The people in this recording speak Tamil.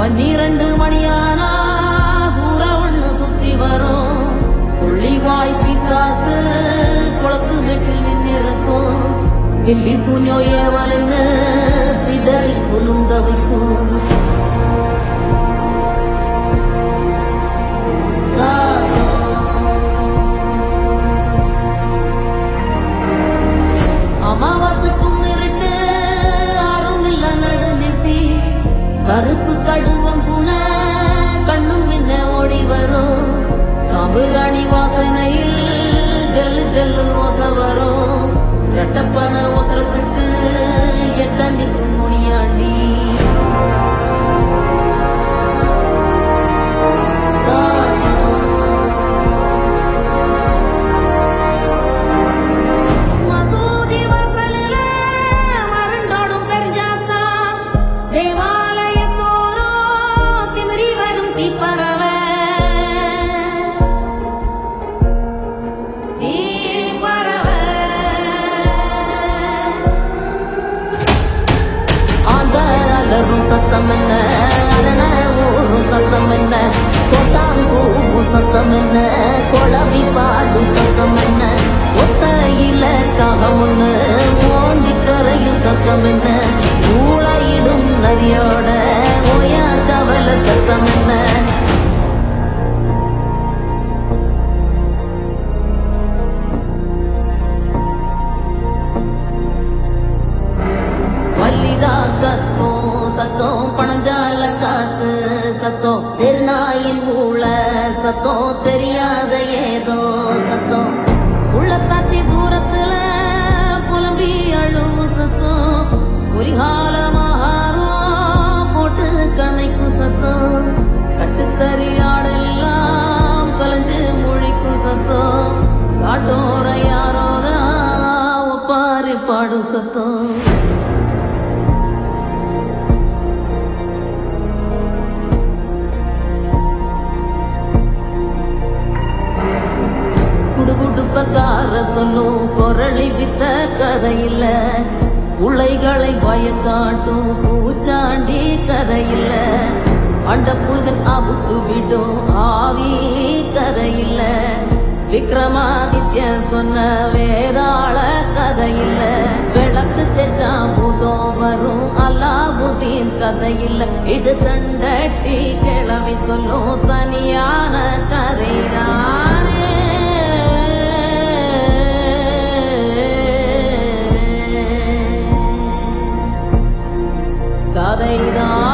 பன்னிரண்டு மணியானா சூற ஒண்ணு சுத்தி வரும் புள்ளிவாய் பிசாசு குளத்து வெட்டில் நின்னிருக்கும் வெள்ளி சூன்யோ ஏவலுங்க பிடரி குலுங்க வைக்கும் அமாவாசைக்கும் இருட்டு ஆறும் இல்ல நடுநிசி கருப்பு கடுவம் புன கண்ணும் மின்ன ஓடி வரும் சாம்புராணி வாசனையில் ஜல்லு ஜல்லு ஓச வரும் ரெட்டப்பன ஒசரத்துக்கு எட்ட நிற்கும் முனியாண்டி மசூதி வாசலில மருண்டோடும் பெருஞ்சாத்தா தேவாலயத்தோறும் திமிரி வரும் தீப்பறவை தீப்பறவை ஆந்த அலரும் சத்தம் என்ன அரண ஊரும் சத்தம் என்ன கொட்டாங்கூவும் சத்தம் என்ன குழவி பாடும் சத்தம் என்ன ஒத்தையில காகம் ஒண்ணு ஓந்தி கரையும் சத்தம் என்ன ஊழையிடும் நதியோட ஓயா கவல சத்தம் என்ன மல்லிகா கத்தும் சத்தம் பணஞ்சால காத்து சத்தம் திருநாயின் ஊழ சத்தம் தெரியாத ஏதோ சத்தம் உள்ளத்தாச்சி தூரத்துல புலம்பி அழுவு சத்தம் ஒரிகால மகாரம் போட்டு கணைக்கும் சத்தம் கட்டுத்தறியாடெல்லாம் கலைஞ்சு முழிக்கும் சத்தம் காட்டோர யாரோதான் ஒப்பாரி பாடும் சத்தம் குடுகுடுப்பக்கார சொல்லும் குரளை வித்த கதையில்ல உளைகளை பயங்காட்டும் பூச்சாண்டி கதையில்ல அண்ட புல்கன் அபுத்து விடும் ஆவி கதையில்ல விக்ரமாதித்ய சொன்ன வேதாள கதையில்ல விளக்கு தெரிஞ்சா பூதம் வரும் அல்லாபுதீன் கதையில்ல இது தண்டட்டி கிளவி சொல்லும் தனியான கதைதானே கதைதான்